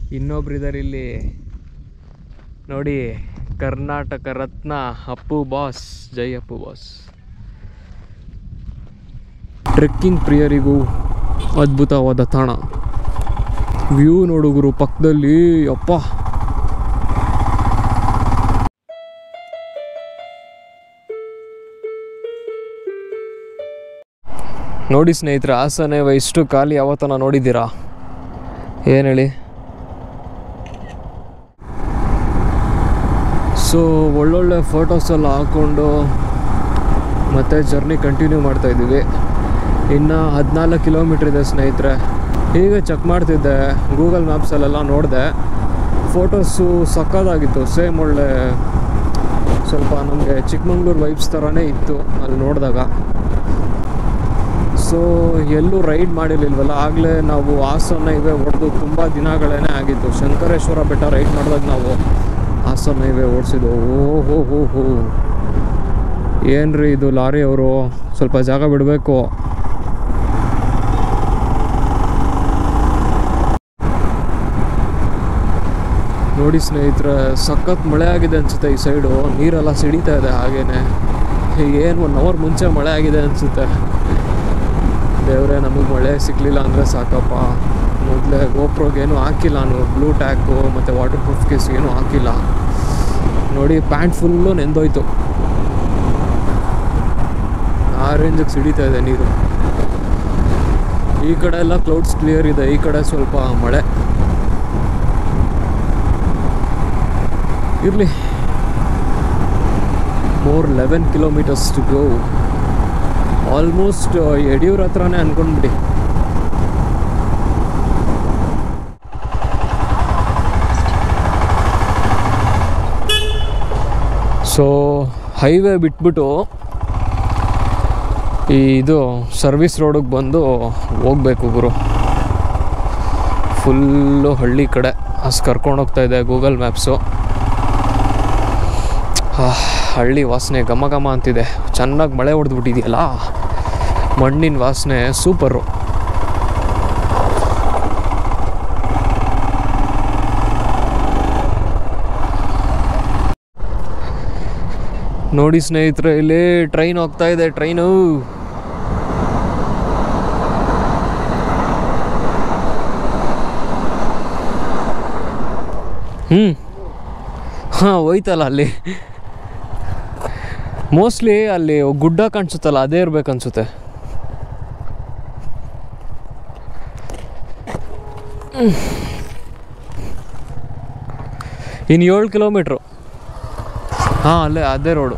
ಇನ್ನೊಬ್ರಿದ್ದಾರೆ ಇಲ್ಲಿ ನೋಡಿ Karnataka Ratna Appu boss Jai Appu boss trekking ಪ್ರಿಯರಿಗೂ ಅದ್ಭುತವಾದ ತಾಣ ವ್ಯೂ ನೋಡುಗರು ಪಕ್ಕದಲ್ಲಿ ಅಪ್ಪ ನೋಡಿ ಸ್ನೇಹಿತರೆ ಹಾಸನ ಇಷ್ಟು ಖಾಲಿ ಯಾವತ್ತನ ನೋಡಿದ್ದೀರಾ ಏನು ಹೇಳಿ ಸೊ ಒಳ್ಳೊಳ್ಳೆ ಫೋಟೋಸ್ ಎಲ್ಲ ಹಾಕ್ಕೊಂಡು ಮತ್ತೆ ಜರ್ನಿ ಕಂಟಿನ್ಯೂ ಮಾಡ್ತಾ ಇದ್ದೀವಿ ಇನ್ನು ಹದಿನಾಲ್ಕು ಕಿಲೋಮೀಟ್ರ್ ಇದೆ ಸ್ನೇಹಿತರೆ ಹೀಗೆ ಚೆಕ್ ಮಾಡ್ತಿದ್ದೆ ಗೂಗಲ್ ಮ್ಯಾಪ್ಸಲ್ಲೆಲ್ಲ ನೋಡಿದೆ ಫೋಟೋಸು ಸಕ್ಕದಾಗಿತ್ತು ಸೇಮ್ ಒಳ್ಳೆ ಸ್ವಲ್ಪ ನಮಗೆ ಚಿಕ್ಕಮಂಗ್ಳೂರು ವೈಬ್ಸ್ ಥರನೇ ಇತ್ತು ಅಲ್ಲಿ ನೋಡಿದಾಗ ಸೊ ಎಲ್ಲೂ ರೈಡ್ ಮಾಡಿರಲಿಲ್ವಲ್ಲ ಆಗಲೇ ನಾವು ಹಾಸನ ಹೈವೇ ಹೊಡೆದು ತುಂಬ ದಿನಗಳೇ ಆಗಿತ್ತು ಶಂಕರೇಶ್ವರ ಬೆಟ್ಟ ರೈಡ್ ಮಾಡಿದಾಗ ನಾವು ಹಾಸನ ಹೈವೇ ಓಡಿಸಿದ್ದು ಓ ಹೋ ಹೋ ಹೋ ಏನ್ರಿ ಇದು ಲಾರಿ ಅವರು ಸ್ವಲ್ಪ ಜಾಗ ಬಿಡಬೇಕು ನೋಡಿ ಸ್ನೇಹಿತರೆ ಸಖತ್ ಮಳೆ ಆಗಿದೆ ಅನಿಸುತ್ತೆ ಈ ಸೈಡು ನೀರೆಲ್ಲ ಸಿಡಿತಾ ಇದೆ ಹಾಗೇನೆ ಏನು ಒನ್ ಅವರ್ ಮುಂಚೆ ಮಳೆ ಆಗಿದೆ ಅನಿಸುತ್ತೆ ದೇವರೇ ನಮಗೆ ಮಳೆ ಸಿಕ್ಕಲಿಲ್ಲ ಅಂದರೆ ಸಾಕಪ್ಪ ಮೊದಲೇ ಗೋಪ್ರೋಗೆ ಏನೂ ಹಾಕಿಲ್ಲ ನಾನು ಬ್ಲೂ ಟ್ಯಾಕು ಮತ್ತು ವಾಟರ್ ಪ್ರೂಫ್ ಕೇಸ್ ಏನೂ ಹಾಕಿಲ್ಲ ನೋಡಿ ಪ್ಯಾಂಟ್ ಫುಲ್ಲು ನೆಂದೋಯ್ತು ಆ ರೇಂಜಿಗೆ ಸಿಡಿತಾ ಇದೆ ನೀರು ಈ ಕಡೆ ಎಲ್ಲ ಕ್ಲೌಡ್ಸ್ ಕ್ಲಿಯರ್ ಇದೆ ಈ ಕಡೆ ಸ್ವಲ್ಪ ಮಳೆ ಇರಲಿ more eleven kilometres to go almost Yediyur ಹತ್ರನೇ ಅನ್ಕೊಂಡ್ಬಿಡಿ ಸೊ ಹೈವೇ ಬಿಟ್ಬಿಟ್ಟು ಈ ಇದು ಸರ್ವಿಸ್ ರೋಡಿಗೆ ಬಂದು ಹೋಗ್ಬೇಕು ಗುರು ಫುಲ್ಲು ಹಳ್ಳಿ ಕಡೆ ಅಷ್ಟು ಕರ್ಕೊಂಡು ಹೋಗ್ತಾ ಇದೆ ಗೂಗಲ್ ಮ್ಯಾಪ್ಸು ಹಳ್ಳಿ ವಾಸನೆ ಘಮ ಘಮ ಅಂತಿದೆ ಚೆನ್ನಾಗಿ ಮಳೆ ಹೊಡೆದ್ಬಿಟ್ಟಿದೆಯಲ್ಲ ಮಣ್ಣಿನ ವಾಸನೆ ಸೂಪರು ನೋಡಿ ಸ್ನೇಹಿತರೆ ಇಲ್ಲಿ ಟ್ರೈನ್ ಹೋಗ್ತಾ ಇದೆ ಟ್ರೈನು ಹ್ಞೂ ಹಾಂ ಹೋಯ್ತಲ್ಲ ಅಲ್ಲಿ ಮೋಸ್ಟ್ಲಿ ಅಲ್ಲಿ ಗುಡ್ಡ ಕಾಣಿಸುತ್ತಲ್ಲ ಅದೇ ಇರ್ಬೇಕು ಅನ್ಸುತ್ತೆ ಇನ್ನು ಏಳು ಕಿಲೋಮೀಟ್ರು ಹಾಂ ಅಲ್ಲೇ ಅದೇ ರೋಡು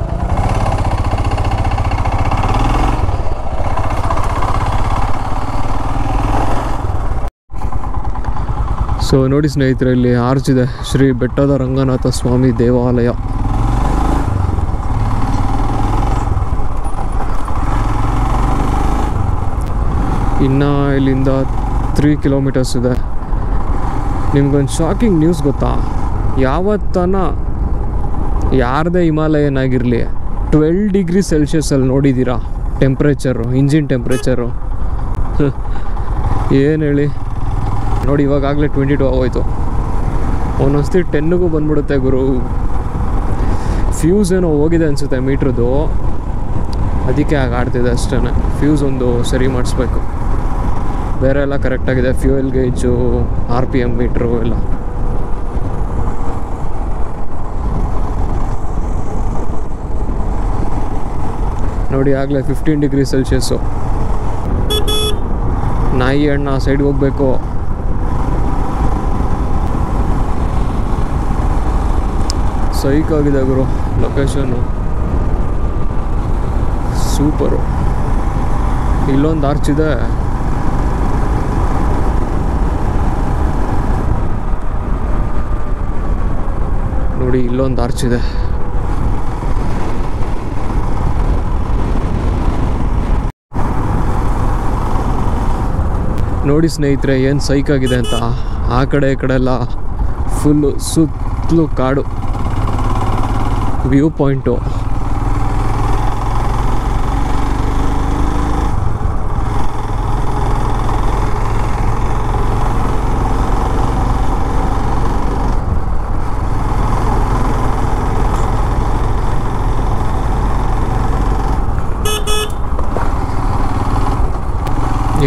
ಸೊ ನೋಡಿ ಸ್ನೇಹಿತರೆ ಇಲ್ಲಿ ಆರ್ಚ್ ಇದೆ ಶ್ರೀ ಬೆಟ್ಟದ ರಂಗನಾಥ ಸ್ವಾಮಿ ದೇವಾಲಯ ಇನ್ನು ಇಲ್ಲಿಂದ ತ್ರೀ ಕಿಲೋಮೀಟರ್ಸ್ ಇದೆ ನಿಮ್ಗೊಂದು ಶಾಕಿಂಗ್ ನ್ಯೂಸ್ ಗೊತ್ತಾ ಯಾವತ್ತನ ಯಾರದೇ ಹಿಮಾಲಯನ್ ಆಗಿರಲಿ ಟ್ವೆಲ್ ಡಿಗ್ರಿ ಸೆಲ್ಸಿಯಸಲ್ಲಿ ನೋಡಿದ್ದೀರಾ ಟೆಂಪ್ರೇಚರು ಇಂಜಿನ್ ಟೆಂಪ್ರೇಚರು ಏನು ಹೇಳಿ ನೋಡಿ ಇವಾಗಲೇ ಟ್ವೆಂಟಿ ಟು ಆಗೋಯ್ತು ಒಂದೊಂದ್ಸತಿ ಟೆನ್ನಿಗೂ ಬಂದ್ಬಿಡುತ್ತೆ ಗುರು ಫ್ಯೂಸ್ ಏನೋ ಹೋಗಿದೆ ಅನಿಸುತ್ತೆ ಮೀಟ್ರದ್ದು ಅದಕ್ಕೆ ಆಗ ಆಡ್ತಿದೆ ಅಷ್ಟೇ ಫ್ಯೂಸ್ ಒಂದು ಸರಿ ಮಾಡಿಸ್ಬೇಕು ಬೇರೆ ಎಲ್ಲ ಕರೆಕ್ಟಾಗಿದೆ fuel gauge R P M meter ಎಲ್ಲ ನೋಡಿ ಆಗಲೇ ಫಿಫ್ಟೀನ್ ಡಿಗ್ರಿ ಸೆಲ್ಸಿಯಸ್ಸು ನಾಯಿ ಹಣ್ಣು ಆ ಸೈಡ್ಗೆ ಹೋಗ್ಬೇಕು ಸೈಕ್ ಆಗಿದೆ ಗುರು ಲೊಕೇಶನ್ನು ಸೂಪರು ಇಲ್ಲೊಂದು ಆರ್ಚ್ ಇದೆ ನೋಡಿ ಇಲ್ಲೊಂದು ಆರ್ಚ್ ಇದೆ ನೋಡಿ ಸ್ನೇಹಿತರೆ ಏನು ಸೈಕ್ ಆಗಿದೆ ಅಂತ ಆ ಕಡೆ ಈ ಕಡೆ ಎಲ್ಲ ಫುಲ್ಲು ಸುತ್ತಲೂ ಕಾಡು ವ್ಯೂ ಪಾಯಿಂಟು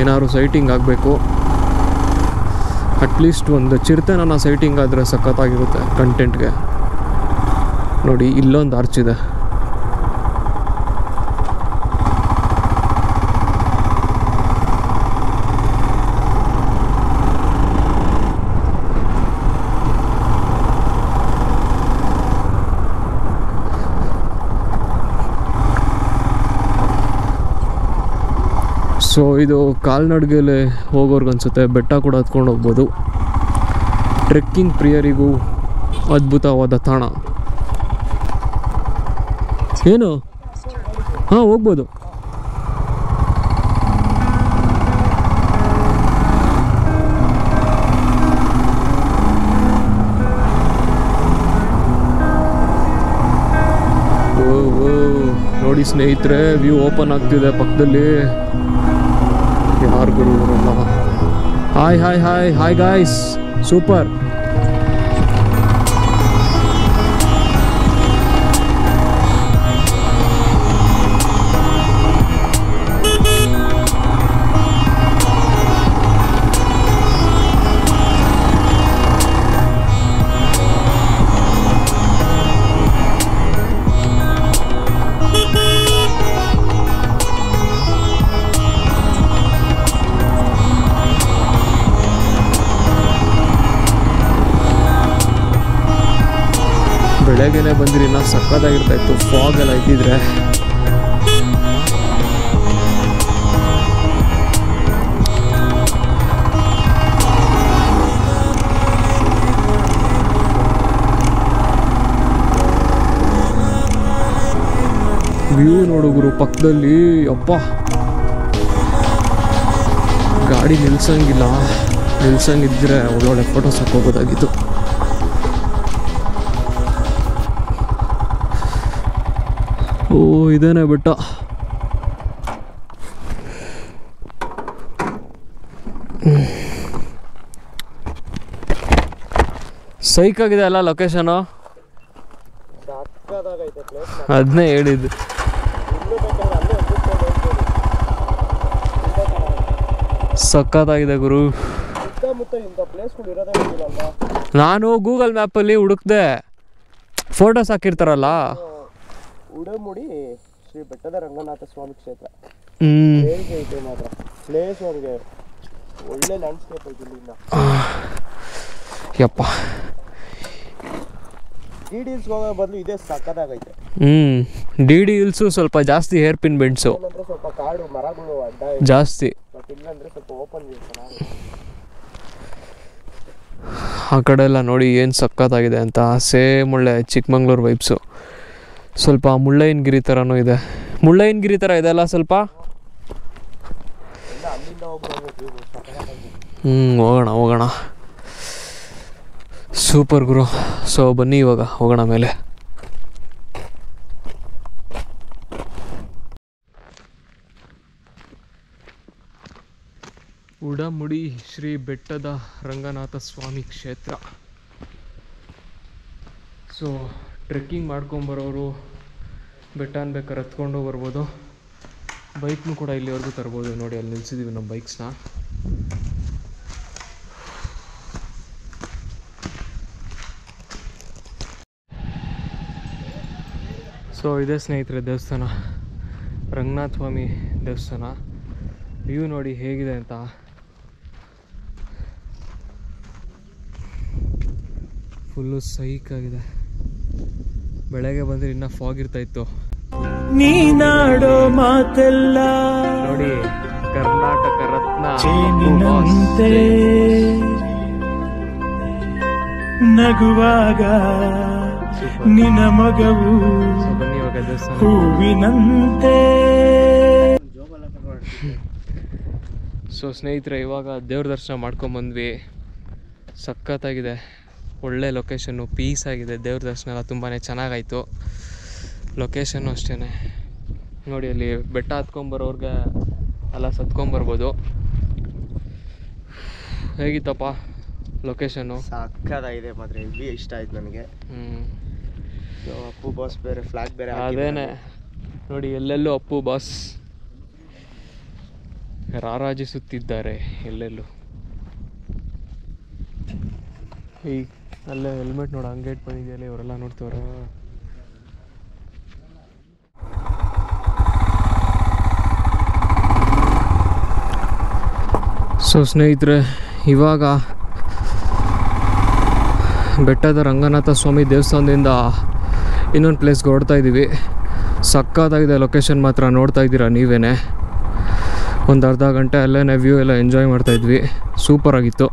ಏನಾದ್ರು ಸೈಟಿಂಗ್ ಆಗಬೇಕು ಅಟ್ಲೀಸ್ಟ್ ಒಂದು ಚಿರತೆನ ಸೈಟಿಂಗ್ ಆದರೆ ಸಖತ್ತಾಗಿರುತ್ತೆ ಕಂಟೆಂಟ್ಗೆ ನೋಡಿ ಇಲ್ಲೊಂದು ಆರ್ಚ್ ಇದೆ ಸೊ ಇದು ಕಾಲ್ನಡಿಗೆಲೆ ಹೋಗೋರ್ಗೆ ಅನ್ಸುತ್ತೆ ಬೆಟ್ಟ ಕೂಡ ಹತ್ಕೊಂಡು ಹೋಗ್ಬೋದು ಟ್ರೆಕ್ಕಿಂಗ್ ಪ್ರಿಯರಿಗೂ ಅದ್ಭುತವಾದ ತಾಣ ಏನು ಹಾಂ ಹೋಗ್ಬೋದು ಓ ಓ ನೋಡಿ ಸ್ನೇಹಿತರೆ ವ್ಯೂ ಓಪನ್ ಆಗ್ತಿದೆ ಪಕ್ಕದಲ್ಲಿ ಯಾರು ಗುರು ಇವರೆಲ್ಲ hi hi hi hi guys super ಬೆಳಗ್ಗೆನೆ ಬಂದಿರಿ ಇನ್ನೂ ಸಕ್ಕತ್ತಾಗಿರ್ತಾ ಇತ್ತು ಫಾಗ್ ಎಲ್ಲ ಇದ್ದಿದ್ರೆ ವ್ಯೂ ನೋಡುಗರು ಪಕ್ಕದಲ್ಲಿ ಅಪ್ಪ ಗಾಡಿ ನಿಲ್ಸಂಗಿಲ್ಲ ನಿಲ್ಸಂಗಿದ್ರೆ ಒಳ್ಳೊಳ್ಳೆ ಫೋಟೋಸ್ ಹಾಕೋಬೋದಾಗಿತ್ತು ಓ ಇದೇನೆ ಬೆಟ್ಟ ಸೈಕ್ ಆಗಿದೆ ಅಲ್ಲ ಲೊಕೇಶನು ಸಕ್ಕದಾಗೈತೆ ಪ್ಲೇಸ್ ಅದನ್ನೇ ಹೇಳಿದ್ದು ಇಲ್ಲೂ ಬೇಕಾದ್ರೆ ಅಲ್ಲೇ ಎದ್ದುಕೊಂಡು ಹೋಗ್ಬೋದು ಸಕ್ಕತ್ತಾಗಿದೆ ಗುರು ಸುತ್ತಮುತ್ತ ಇಂಥ ಪ್ಲೇಸ್ಗಳು ಇರೋದೇ ಗೊತ್ತಿಲ್ಲ ನಾನು ಗೂಗಲ್ ಮ್ಯಾಪಲ್ಲಿ ಹುಡುಕ್ದೆ ಫೋಟೋಸ್ ಹಾಕಿರ್ತಾರಲ್ಲ ಉಡಮುಡಿ ಶ್ರೀ ಬೆಟ್ಟದ ರಂಗನಾಥ ಸ್ವಾಮಿ ಕ್ಷೇತ್ರ ಹ್ಞೂ ಹೇಗೆ ಐತೆ ಮಾತ್ರ ಪ್ಲೇಸ್ ಅವ್ರಿಗೆ ಒಳ್ಳೆ ಲ್ಯಾಂಡ್ಸ್ಕೇಪ್ ಐತೆ ಇಲ್ಲಿಂದ ಯಪ್ಪ ಡಿ ಡಿಲ್ಸ್ ಹೋಗೋ ಬದಲು ಇದೇ ಸಕ್ಕದಾಗೈತೆ ಹ್ಞೂ ಡಿ ಡಿ ಹಿಲ್ಸು ಸ್ವಲ್ಪ ಜಾಸ್ತಿ ಹೇರ್ ಪಿನ್ ಬೆಂಡ್ಸು ಏನಂದ್ರೆ ಸ್ವಲ್ಪ ಕಾಡು ಮರಗಳು ಅಡ್ಡ ಜಾಸ್ತಿ ಬಟ್ ಇಲ್ಲಂದ್ರೆ ಸ್ವಲ್ಪ ಓಪನ್ ಚೆನ್ನಾಗಿ ಆ ಕಡೆ ಎಲ್ಲ ನೋಡಿ ಏನು ಸಕ್ಕತ್ತಾಗಿದೆ ಅಂತ ಸೇಮ್ ಒಳ್ಳೆ ಚಿಕ್ಕಮಂಗ್ಳೂರು ವೈಬ್ಸು ಸ್ವಲ್ಪ ಮುಳ್ಳಯ್ಯನಗಿರಿ ಥರನೂ ಇದೆ ಮುಳ್ಳಯ್ಯನಗಿರಿ ಥರ ಇದೆ ಅಲ್ಲ ಸ್ವಲ್ಪ ಎಲ್ಲ ಅಲ್ಲಿಂದ ಹೋಗ್ಬೇಕು ಸಕ್ಕದಾಗೈತೆ ಹ್ಞೂ ಹೋಗೋಣ ಹೋಗೋಣ ಸೂಪರ್ ಗುರು ಸೊ ಬನ್ನಿ ಇವಾಗ ಹೋಗೋಣ ಮೇಲೆ ಉಡಮುಡಿ ಶ್ರೀ ಬೆಟ್ಟದ ರಂಗನಾಥ ಸ್ವಾಮಿ ಕ್ಷೇತ್ರ ಸೊ ಟ್ರೆಕ್ಕಿಂಗ್ ಮಾಡ್ಕೊಂಬರೋರು ಬೆಟ್ಟ ಅನ್ಬೇಕಾದ್ರೆ ಹತ್ಕೊಂಡು ಬರ್ಬೋದು ಬೈಕ್ನು ಕೂಡ ಇಲ್ಲಿವರೆಗೂ ತರ್ಬೋದು ನೋಡಿ ಅಲ್ಲಿ ನಿಲ್ಸಿದ್ದೀವಿ ನಮ್ಮ ಬೈಕ್ಸ್ನ ಸೊ ಇದೇ ಸ್ನೇಹಿತರೆ ದೇವಸ್ಥಾನ ರಂಗನಾಥ ಸ್ವಾಮಿ ದೇವಸ್ಥಾನ ವ್ಯೂ ನೋಡಿ ಹೇಗಿದೆ ಅಂತ ಫುಲ್ಲು ಸೈಕ್ ಆಗಿದೆ ಬೆಳಗ್ಗೆ ಬಂದರೆ ಇನ್ನೂ ಫಾಗ್ ಇರ್ತಾ ಇತ್ತು ನೀನಾಡೋ ಮಾತೆಲ್ಲ ನೋಡಿ ಕರ್ನಾಟಕ ರತ್ನ ಚೇನಿನಂತೆ ನಗುವಾಗ ನಿನ ಮಗವು ಸೊ ಬನ್ನಿ ಇವಾಗ ದೇವಸ್ಥಾನ ಹೂವಿನಂತೆ ಸೊ ಸ್ನೇಹಿತರೆ ಇವಾಗ ದೇವ್ರ ದರ್ಶನ ಮಾಡ್ಕೊಂಬಂದ್ವಿ ಸಖತ್ತಾಗಿದೆ ಒಳ್ಳೆ ಲೊಕೇಶನ್ನು ಪೀಸ್ ಆಗಿದೆ ದೇವ್ರ ದರ್ಶನ ಎಲ್ಲ ತುಂಬಾ ಚೆನ್ನಾಗಾಯಿತು ಲೊಕೇಶನ್ನು ಅಷ್ಟೇ ನೋಡಿ ಅಲ್ಲಿ ಬೆಟ್ಟ ಹತ್ಕೊಂಬರೋರ್ಗೆ ಎಲ್ಲ ಸತ್ಕೊಂಬರ್ಬೋದು ಹೇಗಿತ್ತಪ್ಪ ಲೊಕೇಶನ್ನು ಸಕ್ಕದಾಗಿದೆ ಮಾತ್ರ ಹೆವಿ ಇಷ್ಟ ಆಯ್ತು ನನಗೆ ಹ್ಞೂ ಅಪ್ಪು ಬಾಸ್ ಬೇರೆ ಫ್ಲಾಗ್ ಬೇರೆ ಅದೇನೆ ನೋಡಿ ಎಲ್ಲೆಲ್ಲೂ ಅಪ್ಪು ಬಾಸ್ ರಾರಾಜಿಸುತ್ತಿದ್ದಾರೆ ಎಲ್ಲೆಲ್ಲೂ ಈ ಅಲ್ಲೇ ಹೆಲ್ಮೆಟ್ ನೋಡು ಹಂಗೆ ಇಟ್ಟು ಬಂದಿದೆಯಲ್ಲ ಇವರೆಲ್ಲ ನೋಡ್ತವ್ರ ಸೊ ಸ್ನೇಹಿತರೆ ಇವಾಗ ಬೆಟ್ಟದ ರಂಗನಾಥ ಸ್ವಾಮಿ ದೇವಸ್ಥಾನದಿಂದ ಇನ್ನೊಂದು ಪ್ಲೇಸ್ಗೆ ಹೊರಡ್ತಾ ಇದ್ದೀವಿ ಸಕ್ಕತ್ತಾಗಿದೆ ಲೊಕೇಶನ್ ಮಾತ್ರ ನೋಡ್ತಾ ಇದ್ದೀರಾ ನೀವೇ ಒಂದು ಅರ್ಧ ಗಂಟೆ ಅಲ್ಲೇ ವ್ಯೂ ಎಲ್ಲ ಎಂಜಾಯ್ ಮಾಡ್ತಾ ಇದ್ವಿ ಸೂಪರ್ ಆಗಿತ್ತು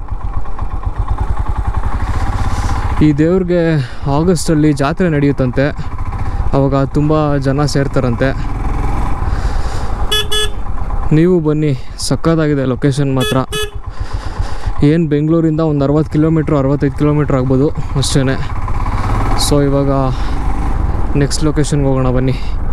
ಈ ದೇವ್ರಿಗೆ ಆಗಸ್ಟಲ್ಲಿ ಜಾತ್ರೆ ನಡೆಯುತ್ತಂತೆ ಅವಾಗ ತುಂಬ ಜನ ಸೇರ್ತಾರಂತೆ ನೀವು ಬನ್ನಿ ಸಕ್ಕತ್ತಾಗಿದೆ ಲೊಕೇಶನ್ ಮಾತ್ರ ಏನು ಬೆಂಗಳೂರಿಂದ ಒಂದು ಅರವತ್ತು ಕಿಲೋಮೀಟ್ರ್ ಅರವತ್ತೈದು ಕಿಲೋಮೀಟ್ರ್ ಆಗ್ಬೋದು ಅಷ್ಟೇ ಸೊ ಇವಾಗ ನೆಕ್ಸ್ಟ್ ಲೊಕೇಶನ್ಗೆ ಹೋಗೋಣ ಬನ್ನಿ